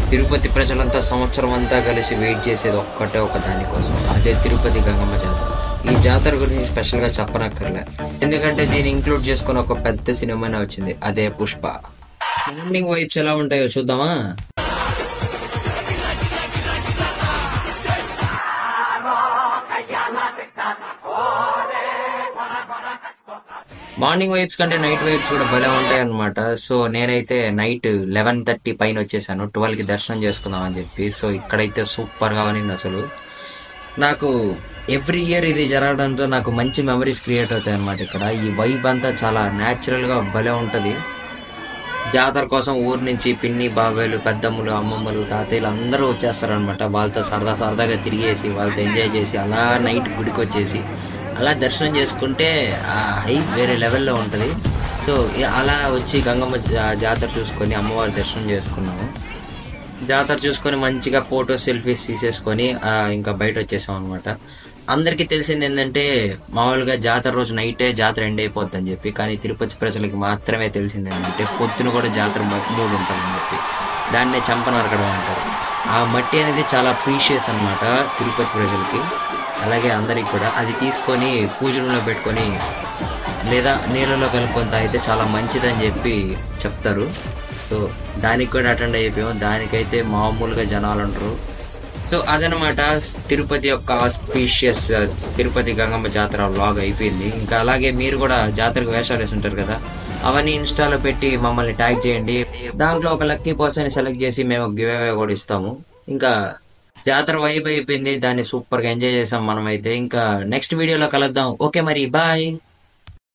తిరుపతి ప్రజలంతా సంవత్సరం అంతా కలిసి వెయిట్ చేసేది ఒక్కటే ఒక దానికోసం అదే తిరుపతి గంగమ్మ జాతర ఈ జాతర గురించి స్పెషల్గా చెప్పనక్కర్లే ఎందుకంటే దీన్ని ఇంక్లూడ్ చేసుకుని ఒక పెద్ద సినిమానే వచ్చింది అదే పుష్ప మార్నింగ్ వైబ్స్ ఎలా ఉంటాయో చూద్దామా మార్నింగ్ వైబ్స్ కంటే నైట్ వైబ్స్ కూడా భలే ఉంటాయి అనమాట సో నేనైతే నైట్ లెవెన్ థర్టీ పైన వచ్చేసాను ట్వెల్వ్ కి దర్శనం చేసుకుందాం అని చెప్పి సో ఇక్కడైతే సూపర్ గా ఉన్నింది అసలు నాకు ఎవ్రీ ఇయర్ ఇది జరగడంతో నాకు మంచి మెమరీస్ క్రియేట్ అవుతాయి అనమాట ఇక్కడ ఈ వైబ్ అంతా చాలా న్యాచురల్ గా భలే ఉంటది జాతర కోసం ఊరు నుంచి పిన్ని బాబాయ్లు పెద్దమ్మలు అమ్మమ్మలు తాతయ్యలు అందరూ వచ్చేస్తారనమాట వాళ్ళతో సరదా సరదాగా తిరిగేసి వాళ్ళతో ఎంజాయ్ చేసి అలా నైట్ గుడికి వచ్చేసి అలా దర్శనం చేసుకుంటే ఆ హై వేరే లెవెల్లో ఉంటుంది సో ఇ- అలా వచ్చి గంగమ్మ జా- జాతర చూసుకొని అమ్మవారి దర్శనం చేసుకున్నాము జాతర చూసుకొని మంచిగా ఫోటో సెల్ఫీస్ తీసేసుకొని ఆ, ఇంకా బయట వచ్చేసాం అనమాట అందరికీ తెలిసింది ఏంటంటే మామూలుగా జాతర రోజు నైటే జాతర ఎండ్ అయిపోద్ది అని చెప్పి కానీ తిరుపతి ప్రజలకి మాత్రమే తెలిసింది ఏంటంటే పొద్దున కూడా జాతర మ- మూడు ఉంటుందని చెప్పి దాన్నే చంప నరకడం అంటారు ఆ మట్టి అనేది చాలా ప్రీషియస్ అన్నమాట తిరుపతి ప్రజలకి అలాగే అందరికి కూడా అది తీసుకొని పూజలలో పెట్టుకొని లేదా నీళ్ళలో కలుపుకొని తాగితే చాలా మంచిదని చెప్పి చెప్తారు సో దానికి కూడా అటెండ్ అయిపోయాం దానికైతే మామూలుగా జనాలు ఉంటారు సో అదనమాట తిరుపతి యొక్క ఆస్పీషియస్ తిరుపతి గంగమ్మ జాతర వ్లాగ్ అయిపోయింది ఇంకా అలాగే మీరు కూడా జాతరకు వేషాలు వేసి ఉంటారు కదా అవన్నీ ఇన్స్టాలో పెట్టి మమ్మల్ని ట్యాగ్ చేయండి దాంట్లో ఒక లక్కీ పర్సన్ సెలెక్ట్ చేసి మేము గివ్ అవే కూడా ఇస్తాము ఇంకా జాతర వైబ్ అయిపోయింది దాన్ని సూపర్ గా ఎంజాయ్ చేసాం మనమైతే ఇంకా నెక్స్ట్ వీడియోలో కలుద్దాం ఓకే మరి బాయ్